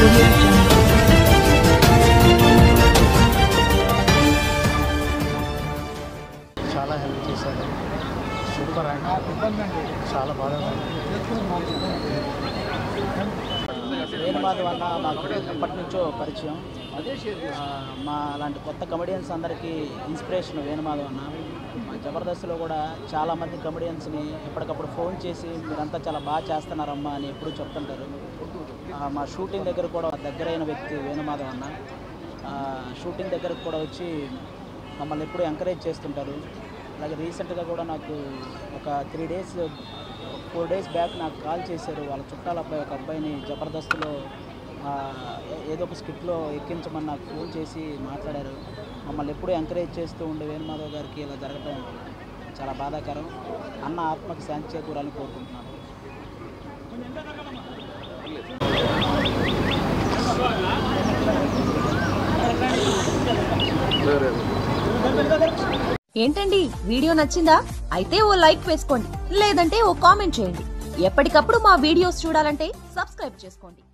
audio jungle. చాలా help చేశారు super అండి చాలా బాగా వేణుమాధవ్ అన్న మాకు ఎప్పటి నుంచో పరిచయం ఆ, మా లాంటి కొత్త కమెడియన్స్ అందరికీ ఇన్స్పిరేషన్ వేణుమాధవ్ అన్న మా జబర్దస్త్లో కూడా చాలామంది కమెడియన్స్ని ఎప్పటికప్పుడు ఫోన్ చేసి మీరంతా చాలా బాగా చేస్తున్నారమ్మా అని ఎప్పుడూ చెప్తుంటారు ఆ, మా షూటింగ్ దగ్గర కూడా దగ్గరైన వ్యక్తి వేణుమాధవ్ అన్న ఆ, షూటింగ్ దగ్గరకు కూడా వచ్చి మమ్మల్ని ఎప్పుడూ ఎంకరేజ్ చేస్తుంటారు అలాగే రీసెంట్గా కూడా నాకు ఒక three days four days back నాకు కాల్ చేశారు వాళ్ళ చుట్టాల అబ్బాయి ఒక అబ్బాయిని జబర్దస్త్లో ఆ, ఏ- ఏదో ఒక స్కిట్లో ఎక్కించమని నాకు ఫోన్ చేసి మాట్లాడారు మమ్మల్ని ఎప్పుడూ ఎంకరేజ్ చేస్తూ ఉండే వేణుమాధవ్ గారికి ఇలా జరగడం చాలా బాధాకరం అన్న ఆత్మకి శాంతి చేకూరాలని కోరుకుంటున్నాను ఏంటండి వీడియో నచ్చిందా అయితే ఓ లైక్ వేసుకోండి లేదంటే ఓ కామెంట్ చేయండి ఎప్పటికప్పుడు మా వీడియోస్ చూడాలంటే సబ్స్క్రైబ్ చేసుకోండి